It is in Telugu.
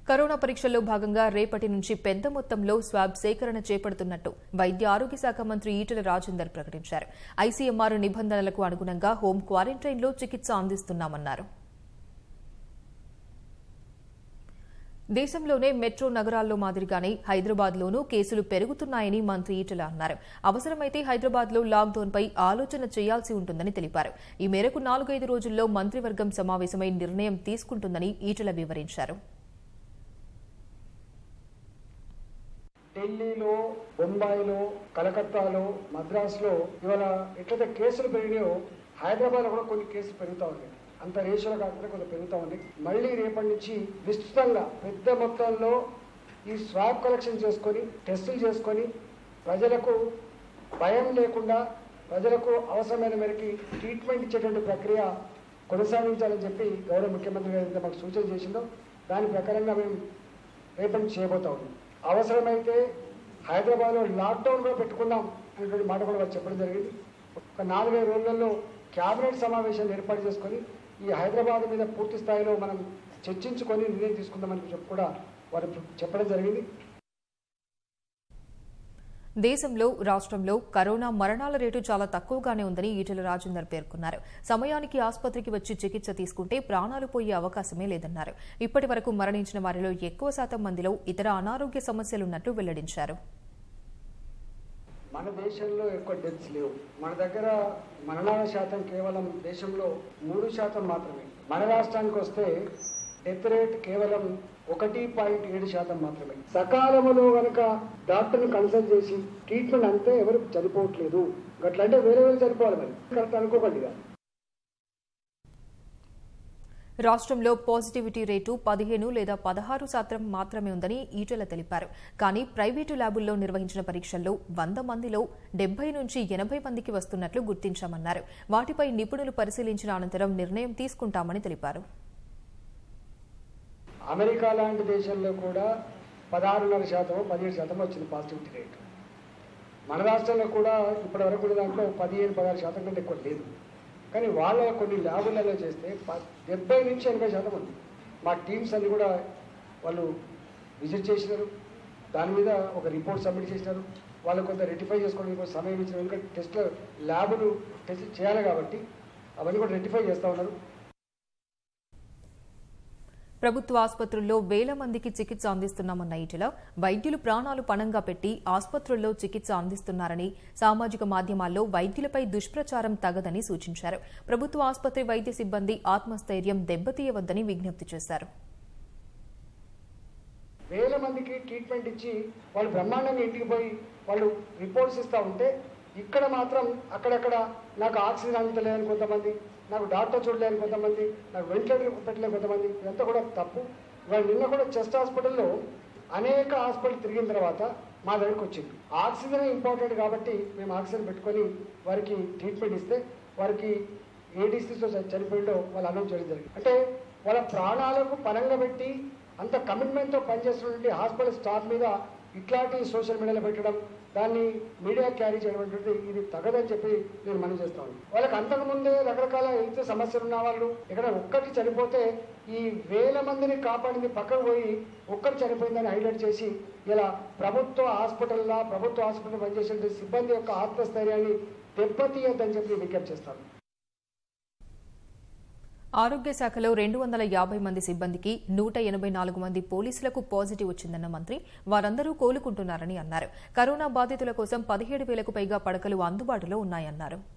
కరోనా పరీక్షల్లో భాగంగా రేపటి నుంచి పెద్ద మొత్తంలో స్వాబ్ సేకరణ చేపడుతున్నట్టు వైద్య ఆరోగ్య శాఖ మంత్రి ఈటెల రాజేందర్ ప్రకటించారు ఐసీఎంఆర్ నిబంధనలకు అనుగుణంగా హోం క్వారంటైన్లో చికిత్స అందిస్తున్నామన్నారు దేశంలోనే మెట్రో నగరాల్లో మాదిరిగానే హైదరాబాద్లోనూ కేసులు పెరుగుతున్నాయని మంత్రి ఈటెల అన్నారు అవసరమైతే హైదరాబాద్లో లాక్డౌన్పై ఆలోచన చేయాల్సి ఉంటుందని తెలిపారు ఈ మేరకు నాలుగైదు రోజుల్లో మంత్రివర్గం సమావేశమై నిర్ణయం తీసుకుంటుందని ఈటెల వివరించారు ఢిల్లీలో బొంబాయిలో కలకత్తాలో మద్రాసులో ఇవాళ ఎట్లయితే కేసులు పెరిగినాయో హైదరాబాద్లో కూడా కొన్ని కేసులు పెరుగుతూ ఉన్నాయి అంత రేషియోలో కాకుండా కొంచెం పెరుగుతూ ఉంది మళ్ళీ రేపటి నుంచి విస్తృతంగా పెద్ద మొత్తంలో ఈ స్వాబ్ కలెక్షన్ చేసుకొని టెస్టులు చేసుకొని ప్రజలకు భయం లేకుండా ప్రజలకు అవసరమైన మేరకి ట్రీట్మెంట్ ఇచ్చేటువంటి ప్రక్రియ కొనసాగించాలని చెప్పి గౌరవ ముఖ్యమంత్రి గారు ఎంత మాకు సూచన చేసిందో దాని ప్రకారంగా మేము రేపటి నుంచి చేయబోతా ఉన్నాం అవసరమైతే హైదరాబాద్లో లాక్డౌన్ కూడా పెట్టుకుందాం అనేటువంటి మాట కూడా వారు చెప్పడం జరిగింది ఒక నాలుగైదు రోజులలో క్యాబినెట్ సమావేశాన్ని ఏర్పాటు చేసుకొని ఈ హైదరాబాద్ మీద పూర్తి స్థాయిలో మనం చర్చించుకొని నిర్ణయం తీసుకుందామని చెప్పి కూడా వారు చెప్పడం జరిగింది దేశంలో రాష్ట్రంలో కరోనా మరణాల రేటు చాలా తక్కువగానే ఉందని ఈటెల రాజేందర్ పేర్కొన్నారు సమయానికి ఆసుపత్రికి వచ్చి చికిత్స తీసుకుంటే ప్రాణాలు పోయే అవకాశమే లేదన్నారు ఇప్పటి వరకు మరణించిన వారిలో ఎక్కువ శాతం మందిలో ఇతర అనారోగ్య సమస్యలున్నట్టు వెల్లడించారు మన దేశంలో ఎక్కువ డెత్స్ లేవు మన దగ్గర మరణాల శాతం కేవలం దేశంలో మూడు శాతం మాత్రమే మన రాష్ట్రానికి వస్తే డెత్ రేట్ కేవలం ఒకటి పాయింట్ ఏడు శాతం మాత్రమే సకాలంలో గనక డాక్టర్ని కన్సల్ట్ చేసి ట్రీట్మెంట్ అంతే ఎవరు చనిపోవట్లేదు అట్లంటే వేరే వేరే చనిపోవాలి మరి కరెక్ట్ అనుకోకండి ఇక. రాష్ట్రంలో పాజిటివిటీ రేటు పదిహేను లేదా పదహారు శాతం మాత్రమే ఉందని ఈటెల తెలిపారు కానీ ప్రైవేటు ల్యాబుల్లో నిర్వహించిన పరీక్షల్లో వంద మందిలో డెబ్బై నుంచి ఎనభై మందికి వస్తున్నట్లు గుర్తించామన్నారు వాటిపై నిపుణులు పరిశీలించిన అనంతరం నిర్ణయం తీసుకుంటామని తెలిపారు అమెరికా లాంటి దేశంలో కూడా పదహారున్నర శాతం పదిహేడు శాతం వచ్చింది పాజిటివిటీ రేట్ మన రాష్ట్రంలో కూడా ఇప్పటి వరకు కూడా దాంట్లో పదిహేను పదహారు శాతం కంటే ఎక్కువ లేదు కానీ వాళ్ళ కొన్ని ల్యాబులలో చేస్తే ప- డెబ్బై నుంచి ఎనభై శాతం ఉంది మా టీమ్స్ అన్ని కూడా వాళ్ళు విజిట్ చేసినారు దాని మీద ఒక రిపోర్ట్ సబ్మిట్ చేసినారు వాళ్ళు కొంత రెటిఫై చేసుకోవడానికి కొంత సమయం ఇచ్చిన ఎందుకంటే టెస్ట్ ల్యాబులు టెస్ట్ చేయాలి కాబట్టి అవన్నీ కూడా రెటిఫై చేస్తూ ఉన్నారు ప్రభుత్వ ఆసుపత్రుల్లో వేల మందికి చికిత్స అందిస్తున్నామన్న ఈటెల వైద్యులు ప్రాణాలు పణంగా పెట్టి ఆసుపత్రుల్లో చికిత్స అందిస్తున్నారని సామాజిక మాధ్యమాల్లో వైద్యులపై దుష్ప్రచారం తగదని సూచించారు ప్రభుత్వ ఆసుపత్రి వైద్య సిబ్బంది ఆత్మస్థైర్యం దెబ్బతీయవద్దని విజ్ఞప్తి చేశారు వేల మందికి ట్రీట్మెంట్ ఇచ్చి వాళ్ళు బ్రహ్మాండంగా ఇంటికి పోయి వాళ్ళు రిపోర్ట్స్ ఇస్తూ ఉంటే ఇక్కడ మాత్రం అక్కడక్కడ నాకు ఆక్సిజన్ అందలేదని కొంతమంది నాకు డాక్టర్ చూడలేని కొంతమంది నాకు వెంటిలేటర్ పెట్టలేని కొంతమంది ఇదంతా కూడా తప్పు ఇవాళ నిన్న కూడా చెస్ట్ హాస్పిటల్లో అనేక హాస్పిటల్ తిరిగిన తర్వాత మా దగ్గరికి వచ్చింది ఆక్సిజన్ ఇంపార్టెంట్ కాబట్టి మేము ఆక్సిజన్ పెట్టుకొని వారికి ట్రీట్మెంట్ ఇస్తే వారికి ఏ డిసీజ్తో చనిపోయిందో వాళ్ళు అనౌన్స్ చేయడం జరిగింది అంటే వాళ్ళ ప్రాణాలకు పనంగా పెట్టి అంత కమిట్మెంట్తో పనిచేస్తున్నటువంటి హాస్పిటల్ స్టాఫ్ మీద ఇట్లాంటి సోషల్ మీడియాలో పెట్టడం దాన్ని మీడియా క్యారీ చేయడం అనేటువంటిది ఇది తగదని చెప్పి నేను మనం చేస్తాను వాళ్ళకి అంతకుముందే రకరకాల హెల్త్ సమస్యలు ఉన్న వాళ్ళు ఇక్కడ ఒక్కటి చనిపోతే ఈ వేల మందిని కాపాడింది పక్కకు పోయి ఒక్కరు చనిపోయిందని హైలైట్ చేసి ఇలా ప్రభుత్వ హాస్పిటల్లో ప్రభుత్వ హాస్పిటల్ పనిచేసే సిబ్బంది యొక్క ఆత్మస్థైర్యాన్ని దెబ్బతీయొద్దని చెప్పి విజ్ఞప్తి చేస్తాను ఆరోగ్య శాఖలో రెండు వందల యాభై మంది సిబ్బందికి నూట ఎనభై నాలుగు మంది పోలీసులకు పాజిటివ్ వచ్చిందన్న మంత్రి వారందరూ కోలుకుంటున్నారని అన్నారు కరోనా బాధితుల కోసం పదిహేడు వేలకు పైగా పడకలు అందుబాటులో ఉన్నాయన్నారు